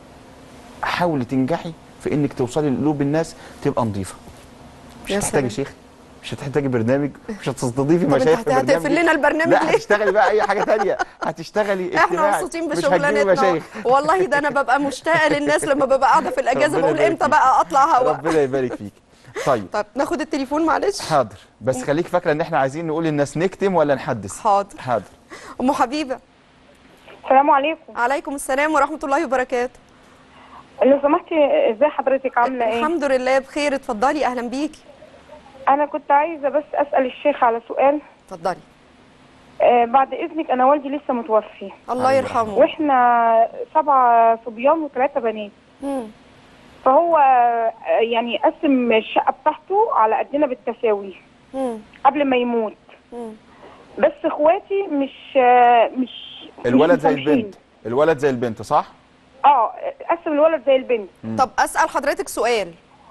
حاولي تنجحي في انك توصلي لقلوب الناس تبقى نظيفه مش يا هتحتاجي سلام. شيخ مش هتحتاجي برنامج مش هتستضيفي طب انت مشايخ هت- في هتقفل برنامج لنا البرنامج لا ليه؟ هتشتغلي بقى اي حاجه تانية هتشتغلي احنا اجتماعي. مبسوطين مش هتجيبي بشغلانتنا مشايخ والله ده انا ببقى مشتاقه للناس لما ببقى قاعده في الاجازه ربنا بقول يبارك امتى فيك. بقى اطلع هوا ربنا يبارك فيك طيب طب ناخد التليفون معلش حاضر بس خليك فاكره ان احنا عايزين نقول للناس نكتم ولا نحدث حاضر حاضر ام حبيبه السلام عليكم عليكم السلام ورحمه الله وبركاته لو سمحتي ازاي حضرتك عامله ايه الحمد لله بخير اتفضلي اهلا بيكي انا كنت عايزه بس اسال الشيخ على سؤال اتفضلي آه بعد اذنك انا والدي لسه متوفي الله يرحمه واحنا سبعة صبيان وثلاثه بنات مم. فهو آه، يعني قسم الشقه بتاعته على قدنا بالتساوي مم. قبل ما يموت مم. بس اخواتي مش آه، مش الولد مش زي مسامحين. البنت الولد زي البنت صح اه قسم الولد زي البنت طب اسال حضرتك سؤال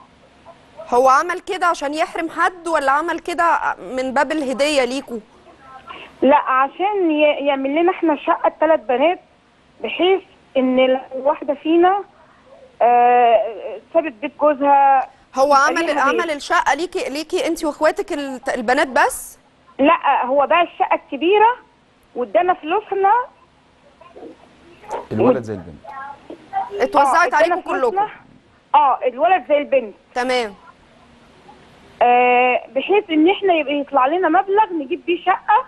هو عمل كده عشان يحرم حد ولا عمل كده من باب الهديه ليكوا لا عشان ي- يعمل لنا احنا شقه ثلاث بنات بحيث ان لو واحده فينا آه، سابت بيت جوزها هو يبقى عمل ليها عمل بيت. الشقه ليكي ليكي انت واخواتك الت- البنات بس لا هو باع الشقه الكبيره وادانا فلوسنا الولد زي البنت اتوزعت آه، ادانا عليكم فلوسنا. كلكم اه الولد زي البنت تمام آه بحيث ان احنا يبقى يطلع لنا مبلغ نجيب بيه شقه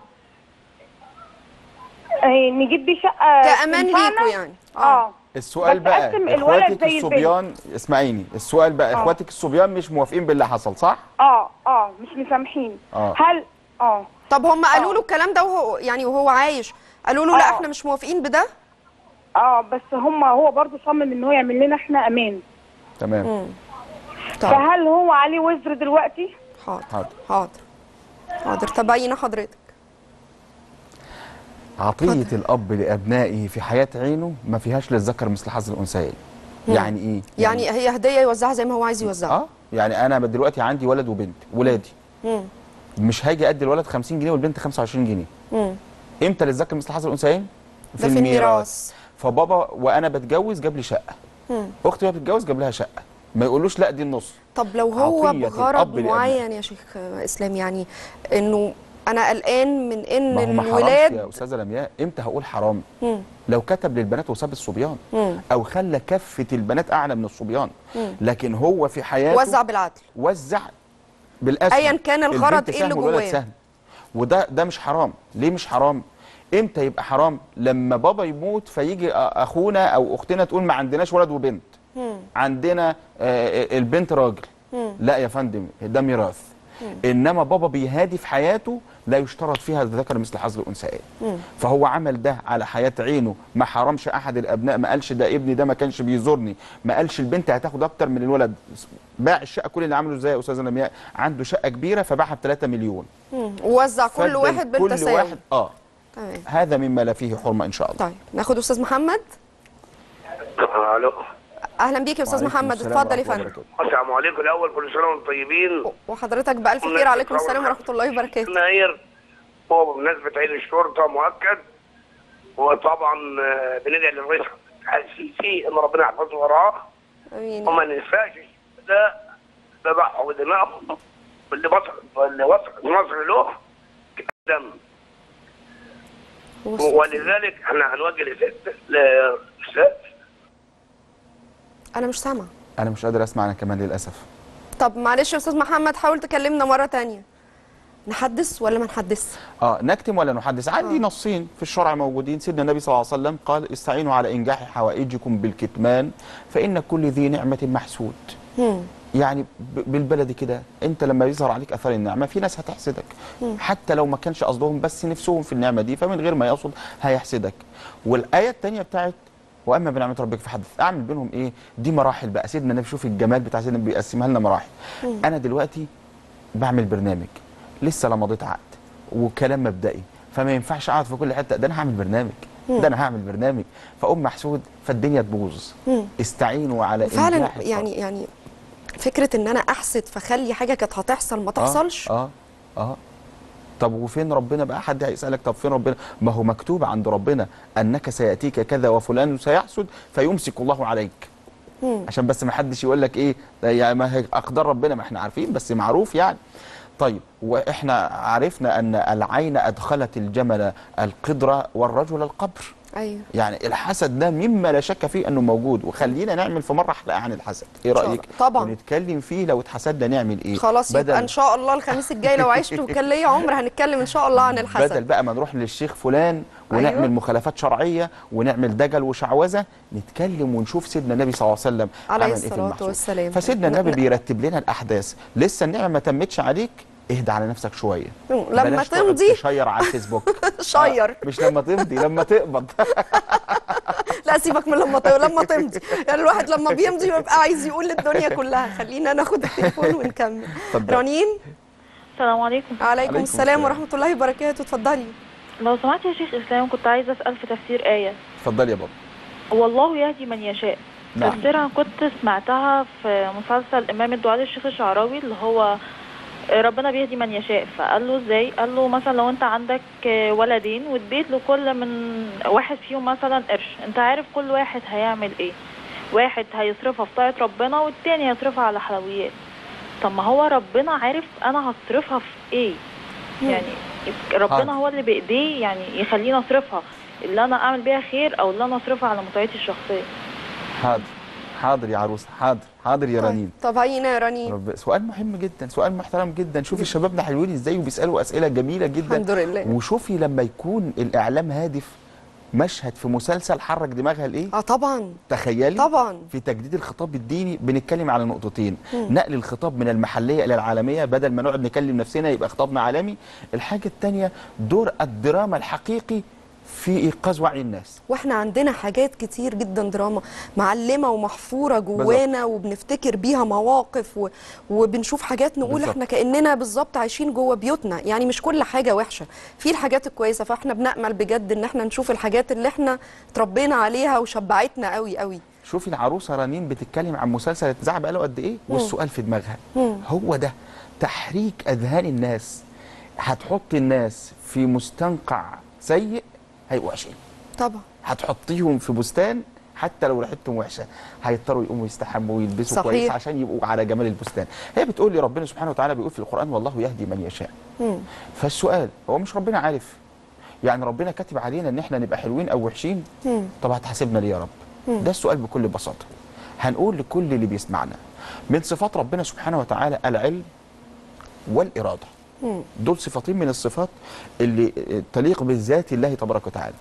آه نجيب بيه شقه كامان تنفعنا. ليكوا يعني اه السؤال بس بقى قسم الولد اخواتك زي البنت. الصبيان اسمعيني السؤال بقى آه. اخواتك الصبيان مش موافقين باللي حصل صح اه اه مش مسامحين آه. هل اه طب هم قالوا آه. له الكلام ده وهو يعني وهو عايش قالوا له لا آه. احنا مش موافقين بده اه بس هم هو برضه صمم ان هو يعمل لنا احنا امان تمام طب فهل هو عليه وزر دلوقتي حاضر حاضر حاضر حاضر تبين حضرتك عطية الأب لأبنائه في حياة عينه ما فيهاش للذكر مثل حظ الأنثيين يعني إيه؟ يعني هي هديه يوزعها زي ما هو عايز يوزعها اه يعني أنا دلوقتي عندي ولد وبنت ولادي مم. مش هاجي أدي الولد 50 جنيه والبنت 25 جنيه مم. إمتى للذكر مثل حظ الأنثيين؟ ده في الميراث فبابا وأنا بتجوز جاب لي شقة مم. أختي وهي بتتجوز جاب لها شقة ما يقولوش لا دي النص طب لو هو عطية بغرض الأب لأبنائه. معين يا شيخ اسلام يعني انه انا قلقان من ان ما هو ما حرامش الولاد يا أستاذة لمياء إمتى هقول حرام؟ مم. لو كتب للبنات وساب الصبيان مم. او خلى كفه البنات اعلى من الصبيان لكن هو في حياته وزع بالعدل وزع بالاسهم أياً كان الغرض البنت إيه سهم اللي والولد جواه. سهم وده ده مش حرام ليه مش حرام امتى يبقى حرام لما بابا يموت فيجي أ- اخونا او اختنا تقول ما عندناش ولد وبنت مم. عندنا آه، آه، البنت راجل مم. لا يا فندم ده ميراث انما بابا بيهادي في حياته لا يشترط فيها الذكر مثل حظ الانثيين فهو عمل ده على حياه عينه ما حرمش احد الابناء ما قالش ده ابني ده ما كانش بيزورني ما قالش البنت هتاخد اكتر من الولد باع الشقه كل اللي عمله ازاي يا استاذه لمياء عنده شقه كبيره فباعها ب 3 مليون مم. ووزع كل فادى واحد كل بالتساوي واحد اه تمام هذا مما لا فيه حرمه ان شاء الله طيب ناخد استاذ محمد الو اهلا بيك يا استاذ وعليكم محمد السلام اتفضل يا ورحمة الله فندم وبركاته. السلام عليكم الاول كل سنه وانتم طيبين وحضرتك بألف خير عليكم السلام ورحمه الله وبركاته يناير هو بمناسبه عيد الشرطه مؤكد وطبعا آه، بندعي للرئيس السيسي ان ربنا يحفظه وراه امين وما ننساش ده ذبحوا ودمائهم واللي وصل واللي وصل نصر له دم ولذلك احنا هنوجه لست لست انا مش سامعه انا مش قادر اسمع انا كمان للاسف طب معلش يا استاذ محمد حاول تكلمنا مره تانية نحدث ولا ما نحدث اه نكتم ولا نحدث عندي نصين في الشرع موجودين سيدنا النبي صلى الله عليه وسلم قال استعينوا على انجاح حوائجكم بالكتمان فان كل ذي نعمه محسود مم. يعني ب- بالبلدي كده انت لما يظهر عليك اثار النعمه في ناس هتحسدك حتى لو ما كانش قصدهم بس نفسهم في النعمه دي فمن غير ما يقصد هيحسدك والايه الثانيه بتاعت واما بنعمه ربك فحدث اعمل بينهم ايه دي مراحل بقى سيدنا النبي شوف الجمال بتاع سيدنا النبي بيقسمها لنا مراحل انا دلوقتي بعمل برنامج لسه لا مضيت عقد وكلام مبدئي فما ينفعش اقعد في كل حته ده انا هعمل برنامج ده انا هعمل برنامج فاقوم محسود فالدنيا تبوظ استعينوا على فعلا إنجاح الطرف. يعني يعني فكره ان انا احسد فخلي حاجه كانت هتحصل ما تحصلش اه اه, آه. طب وفين ربنا بقى حد هيسالك طب فين ربنا ما هو مكتوب عند ربنا انك سياتيك كذا وفلان سيحسد فيمسك الله عليك عشان بس ما حدش يقول لك ايه ده يعني ما هي اقدار ربنا ما احنا عارفين بس معروف يعني طيب واحنا عرفنا ان العين ادخلت الجمل القدره والرجل القبر ايوه يعني الحسد ده مما لا شك فيه انه موجود وخلينا نعمل في مره حلقه عن الحسد ايه إن شاء رايك الله. طبعاً. ونتكلم فيه لو اتحسدنا نعمل ايه خلاص يبقى ان شاء الله الخميس الجاي لو عشت وكان ليا عمر هنتكلم ان شاء الله عن بدل الحسد بقى ما نروح للشيخ فلان ونعمل أيوة. أيوة. مخالفات شرعيه ونعمل دجل وشعوذه نتكلم ونشوف سيدنا النبي صلى الله عليه وسلم عليه عمل ايه في الصلاة المحصول. والسلام. فسيدنا ن- النبي ن- بيرتب لنا الاحداث لسه النعمه ما تمتش عليك اهدى على نفسك شويه لما بلاش تقعد تمضي تشير على الفيسبوك شير. آه، مش لما تمضي لما تقبض لا سيبك من لما ت- لما تمضي يعني الواحد لما بيمضي بيبقى عايز يقول للدنيا كلها خلينا ناخد التليفون ونكمل اتفضل. رنين السلام عليكم عليكم عليكم السلام السلام. ورحمه الله وبركاته اتفضلي لو سمحت يا شيخ اسلام كنت عايزه اسال في تفسير ايه اتفضلي يا بابا والله يهدي من يشاء نعم. تفسيرها كنت سمعتها في مسلسل امام الدعاء للشيخ الشعراوي اللي هو ربنا بيهدي من يشاء فقال له ازاي قال له مثلا لو انت عندك ولدين واديت لكل من واحد فيهم مثلا قرش انت عارف كل واحد هيعمل ايه واحد هيصرفها في طاعه ربنا والتاني هيصرفها على حلويات طب ما هو ربنا عارف انا هصرفها في ايه يعني ربنا حاضر. هو اللي بايديه يعني يخليني اصرفها اللي انا اعمل بيها خير او اللي انا اصرفها على متعتي الشخصيه حاضر حاضر يا عروسه حاضر حاضر يا رنين طب هينا يا رنين رب سؤال مهم جدا سؤال محترم جدا شوفي شبابنا حلوين ازاي وبيسالوا اسئله جميله جدا الحمد لله وشوفي لما يكون الاعلام هادف مشهد في مسلسل حرك دماغها لايه اه طبعا تخيلي طبعا في تجديد الخطاب الديني بنتكلم على نقطتين نقل الخطاب من المحليه الى العالميه بدل ما نقعد نكلم نفسنا يبقى خطابنا عالمي الحاجه الثانيه دور الدراما الحقيقي في ايقاظ وعي الناس واحنا عندنا حاجات كتير جدا دراما معلمه ومحفوره جوانا وبنفتكر بيها مواقف و... وبنشوف حاجات نقول بالظبط. احنا كاننا بالظبط عايشين جوه بيوتنا يعني مش كل حاجه وحشه في الحاجات الكويسه فاحنا بنامل بجد ان احنا نشوف الحاجات اللي احنا اتربينا عليها وشبعتنا قوي قوي شوفي العروسه رنين بتتكلم عن مسلسل اتذاع بقاله قد ايه والسؤال في دماغها هو ده تحريك اذهان الناس هتحط الناس في مستنقع سيء هيبقوا وحشين طبعا هتحطيهم في بستان حتى لو ريحتهم وحشه هيضطروا يقوموا يستحموا ويلبسوا صحيح. كويس عشان يبقوا على جمال البستان هي بتقول لي ربنا سبحانه وتعالى بيقول في القران والله يهدي من يشاء مم. فالسؤال هو مش ربنا عارف يعني ربنا كاتب علينا ان احنا نبقى حلوين او وحشين مم. طب هتحاسبنا ليه يا رب ده السؤال بكل بساطه هنقول لكل اللي بيسمعنا من صفات ربنا سبحانه وتعالى العلم والاراده مم. دول صفتين من الصفات اللي تليق بالذات الله تبارك وتعالى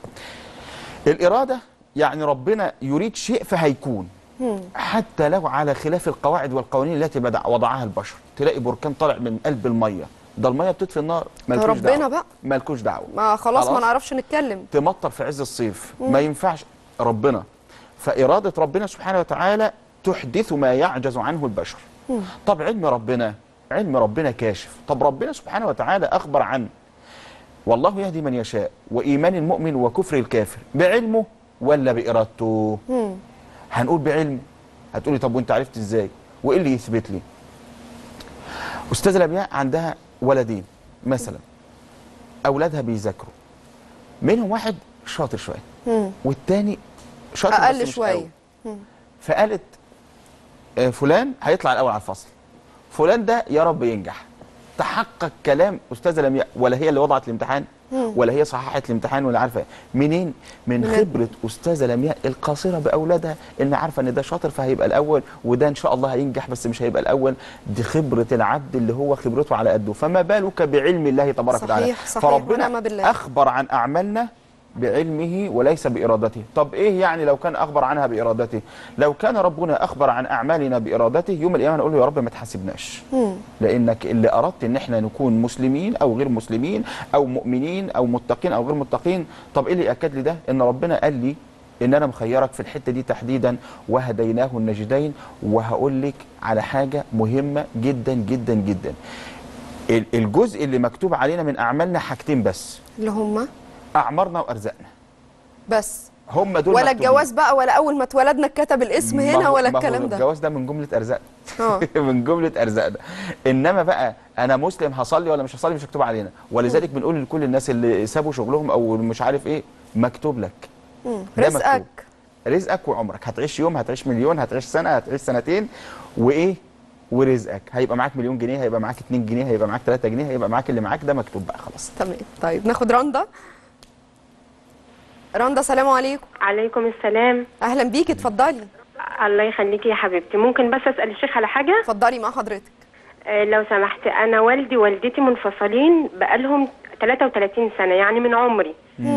الإرادة يعني ربنا يريد شيء فهيكون مم. حتى لو على خلاف القواعد والقوانين التي بدع وضعها البشر تلاقي بركان طالع من قلب المية ده المية بتطفي النار مالكوش ربنا دعوة بقى. مالكوش دعوة ما خلاص ما خلاص. نعرفش نتكلم تمطر في عز الصيف ما ينفعش ربنا فإرادة ربنا سبحانه وتعالى تحدث ما يعجز عنه البشر طب علم ربنا علم ربنا كاشف طب ربنا سبحانه وتعالى أخبر عن والله يهدي من يشاء وإيمان المؤمن وكفر الكافر بعلمه ولا بإرادته مم. هنقول بعلمه هتقولي طب وانت عرفت ازاي وايه اللي يثبت لي أستاذة لمياء عندها ولدين مثلا أولادها بيذاكروا منهم واحد شاطر شوية مم. والتاني شاطر بس اقل مش قوي. شويه فقالت آه، فلان هيطلع الاول على الفصل فلان ده يا رب ينجح تحقق كلام استاذه لمياء ولا هي اللي وضعت الامتحان ولا هي صححت الامتحان ولا عارفه منين من من- خبره استاذه لمياء القاصره باولادها ان عارفه ان ده شاطر فهيبقى الاول وده ان شاء الله هينجح بس مش هيبقى الاول دي خبره العبد اللي هو خبرته على قده فما بالك بعلم الله تبارك صحيح، وتعالى صحيح، ونعم فربنا بالله. اخبر عن اعمالنا بعلمه وليس بإرادته طب إيه يعني لو كان أخبر عنها بإرادته لو كان ربنا أخبر عن أعمالنا بإرادته يوم القيامة نقول له يا رب ما تحاسبناش لأنك اللي أردت إن احنا نكون مسلمين أو غير مسلمين أو مؤمنين أو متقين أو غير متقين طب إيه اللي أكد لي ده إن ربنا قال لي ان انا مخيرك في الحته دي تحديدا وهديناه النجدين وهقول لك على حاجه مهمه جدا جدا جدا ال- الجزء اللي مكتوب علينا من اعمالنا حاجتين بس اللي هم اعمارنا وارزاقنا بس هم دول ولا مكتوبين. الجواز بقى ولا اول ما اتولدنا اتكتب الاسم ما هنا هو- ولا ما هو الكلام ده الجواز ده من جمله ارزاقنا اه من جمله ارزاقنا انما بقى انا مسلم هصلي ولا مش هصلي مش مكتوب علينا ولذلك بنقول لكل الناس اللي سابوا شغلهم او مش عارف ايه مكتوب لك مم. ده رزقك مكتوب. رزقك وعمرك هتعيش يوم هتعيش مليون هتعيش سنه هتعيش سنتين وايه ورزقك هيبقى معاك مليون جنيه هيبقى معاك 2 جنيه هيبقى معاك 3 جنيه هيبقى معاك اللي معاك ده مكتوب بقى خلاص تمام طيب ناخد رندا رندا سلام عليكم عليكم السلام اهلا بيكي اتفضلي الله يخليكي يا حبيبتي ممكن بس اسال الشيخ على حاجه اتفضلي مع حضرتك آه لو سمحت انا والدي ووالدتي منفصلين بقالهم 33 سنه يعني من عمري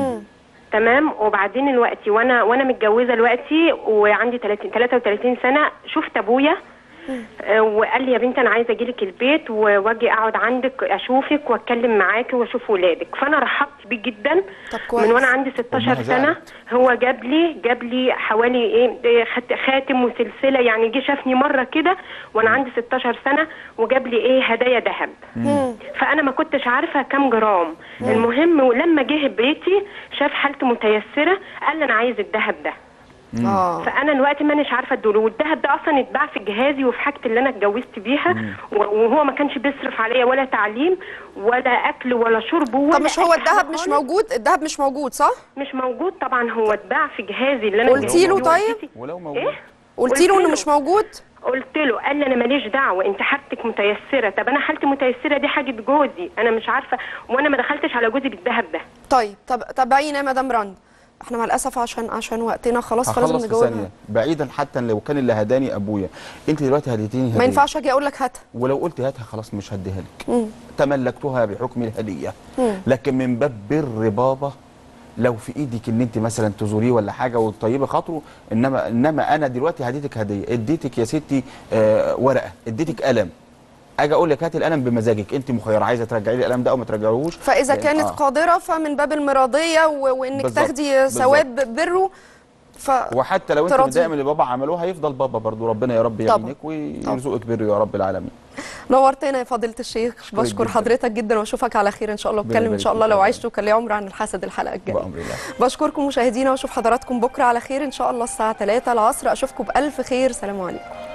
تمام وبعدين دلوقتي وانا وانا متجوزه دلوقتي وعندي 30 33 سنه شفت ابويا آه، وقال لي يا بنتي انا عايزه اجيلك البيت و- واجي اقعد عندك اشوفك واتكلم معاكي واشوف ولادك فانا رحبت بيه جدا طب كويس من وانا عندي 16 أمها سنه زعلت. هو جاب لي جاب لي حوالي ايه إيه خت- خاتم وسلسله يعني جه شافني مره كده وانا عندي 16 سنه وجاب لي ايه هدايا ذهب فانا ما كنتش عارفه كام جرام المهم لما جه بيتي شاف حالتي متيسره قال لي انا عايز الذهب ده اه فانا دلوقتي مانيش عارفه ادوله والذهب ده اصلا اتباع في جهازي وفي حاجتي اللي انا اتجوزت بيها و- وهو ما كانش بيصرف عليا ولا تعليم ولا اكل ولا شرب ولا طب مش هو أي حاجة الذهب مش خالص. موجود الذهب مش موجود صح مش موجود طبعا هو اتباع في جهازي اللي انا قلتي له اتجوزت طيب؟ بيه. ولو موجود ايه قلتي له قلت انه له. مش موجود قلت له قال لي انا ماليش دعوه انت حاجتك متيسره طب انا حالتي متيسره دي حاجه جوزي انا مش عارفه وانا ما دخلتش على جوزي بالذهب ده طيب طب تابعينا يا مدام رندا احنا مع الاسف عشان عشان وقتنا خلاص فلازم هخلص في نجاوبها ثانيه بعيدا حتى لو كان اللي هداني ابويا انت دلوقتي هديتيني هديه ما ينفعش اجي اقول لك هاتها ولو قلت هاتها خلاص مش هديها لك مم. تملكتها بحكم الهديه مم. لكن من باب بر بابا لو في ايدك ان انت مثلا تزوريه ولا حاجه وتطيبي خاطره انما انما انا دلوقتي هديتك هديه اديتك يا ستي آه ورقه اديتك قلم اجي اقول لك هاتي القلم بمزاجك انت مخيره عايزه ترجعي لي القلم ده او ما ترجعيهوش فاذا لأن- كانت آه. قادره فمن باب المراضيه و... وانك بالظبط، تاخدي بالظبط. ثواب بره ف وحتى لو انت تراضي. متضايقه من اللي بابا عملوه هيفضل بابا برضو ربنا يا رب طبعا. يعينك ويرزقك بره يا رب العالمين نورتنا يا فضيله الشيخ أشكرك بشكر جداً. حضرتك جدا واشوفك على خير ان شاء الله ربنا واتكلم ان يبارك شاء الله فيك لو يا عشت وكان لي عمر عن الحسد الحلقه الجايه بامر الله بشكركم مشاهدينا واشوف حضراتكم بكره على خير ان شاء الله الساعه 3 العصر اشوفكم بالف خير سلام عليكم